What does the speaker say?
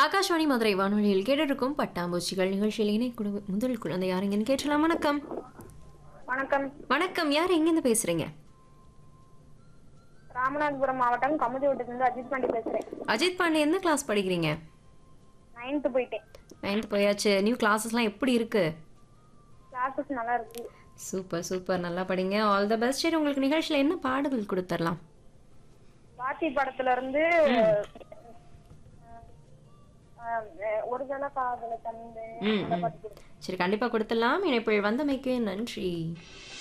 ஆகாஷ்வாணி மதுரை வானொலியில் கேட்டிருக்கும் பட்டாம்பூச்சிகள் நிகழ்ச்சியில் இணை குழு முதல் குழந்தை யாருங்கன்னு கேட்டலாம் வணக்கம் வணக்கம் வணக்கம் யார் எங்கேருந்து பேசுறீங்க ராமநாதபுரம் மாவட்டம் கமுதிவட்டத்திலிருந்து அஜித் பாண்டி பேசுறேன் அஜித் பாண்டே எந்த கிளாஸ் படிக்கிறீங்க நைன்த்து போயிட்டேன் நைன்த் போயாச்சு நியூ கிளாஸஸ்லாம் எப்படி இருக்கு கிளாஸஸ் நல்லா இருக்கு சூப்பர் சூப்பர் நல்லா படிங்க ஆல் த பெஸ்ட் சரி உங்களுக்கு நிகழ்ச்சியில் என்ன பாடல்கள் கொடுத்துடலாம் பாட்டி படத்துல இருந்து அஹ், அஹ், ஒரு தல காதல தந்து ம் ம். சரி கண்டிப்பாக கொடுத்துடலாம் இணைப்பில் வந்தமைக்கு நன்றி